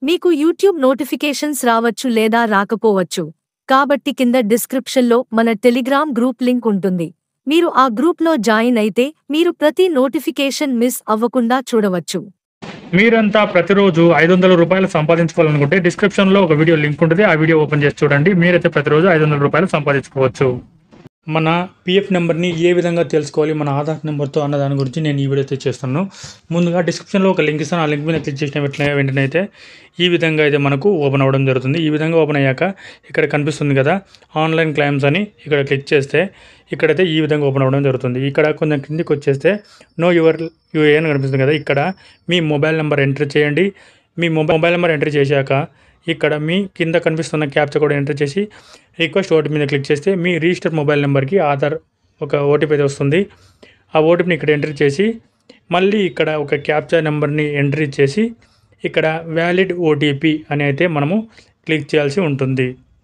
మీకు YouTube notifications రావచ్చు లేదా రాకపోవచ్చు కాబట్టి కింద డిస్క్రిప్షన్లో మన టెలిగ్రామ్ గ్రూప్ లింక్ ఉంటుంది మీరు ఆ గ్రూప్లో జాయిన్ అయితే మీరు ప్రతి నోటిఫికేషన్ మిస్ అవ్వకుండా చూడవచ్చు మీరంతా ప్రతిరోజు ఐదు వందల రూపాయలు సంపాదించుకోవాలనుకుంటే డిస్క్రిప్షన్ లో ఒక వీడియో లింక్ ఉంటుంది ఆ వీడియో ఓపెన్ చేసి చూడండి మీరైతే ప్రతిరోజు ఐదు వందల రూపాయలు సంపాదించుకోవచ్చు మన పిఎఫ్ నెంబర్ని ఏ విధంగా తెలుసుకోవాలి మన ఆధార్ నెంబర్తో అన్న దాని గురించి నేను ఈ వీడియో అయితే చేస్తున్నాను ముందుగా డిస్క్రిప్షన్లో ఒక లింక్ ఇస్తాను ఆ లింక్ మీద క్లిక్ చేసిన వెంటనే వెంటనే అయితే ఈ విధంగా అయితే మనకు ఓపెన్ అవ్వడం జరుగుతుంది ఈ విధంగా ఓపెన్ అయ్యాక ఇక్కడ కనిపిస్తుంది కదా ఆన్లైన్ క్లైమ్స్ అని ఇక్కడ క్లిక్ చేస్తే ఇక్కడైతే ఈ విధంగా ఓపెన్ అవ్వడం జరుగుతుంది ఇక్కడ కొంచెం కిందికి వచ్చేస్తే నో యువర్ యూఏఎన్ కనిపిస్తుంది కదా ఇక్కడ మీ మొబైల్ నెంబర్ ఎంటర్ చేయండి మీ మొబైల్ మొబైల్ నెంబర్ ఎంటర్ చేశాక ఇక్కడ మీ కింద కనిపిస్తున్న క్యాప్చా కూడా ఎంటర్ చేసి రిక్వెస్ట్ ఓటీపీ మీద క్లిక్ చేస్తే మీ రిజిస్టర్ మొబైల్ నెంబర్కి ఆధార్ ఒక ఓటీపీ అయితే వస్తుంది ఆ ఓటీపీని ఇక్కడ ఎంటర్ చేసి మళ్ళీ ఇక్కడ ఒక క్యాప్చా నెంబర్ని ఎంట్రీ చేసి ఇక్కడ వ్యాలిడ్ ఓటీపీ అని అయితే మనము క్లిక్ చేయాల్సి ఉంటుంది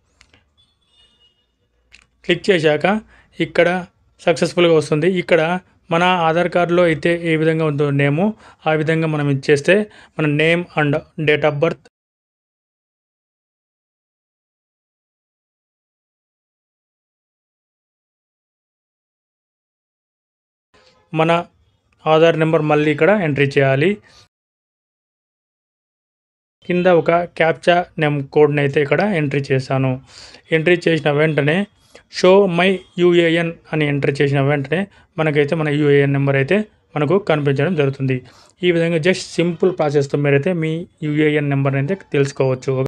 క్లిక్ చేశాక ఇక్కడ సక్సెస్ఫుల్గా వస్తుంది ఇక్కడ మన ఆధార్ కార్డులో అయితే ఏ విధంగా ఉందో నేము ఆ విధంగా మనం ఇచ్చేస్తే మన name and date of birth మన ఆధార్ నెంబర్ మళ్ళీ ఇక్కడ ఎంట్రీ చేయాలి కింద ఒక క్యాప్చా నెమ్ కోడ్ని అయితే ఇక్కడ ఎంట్రీ చేశాను ఎంట్రీ చేసిన వెంటనే షో మై యూఏఎన్ అని ఎంటర్ చేసిన వెంటనే మనకైతే మన యూఏఎన్ నెంబర్ అయితే మనకు కనిపించడం జరుగుతుంది ఈ విధంగా జస్ట్ సింపుల్ ప్రాసెస్తో మీరైతే మీ యూఏఎన్ నెంబర్ అయితే తెలుసుకోవచ్చు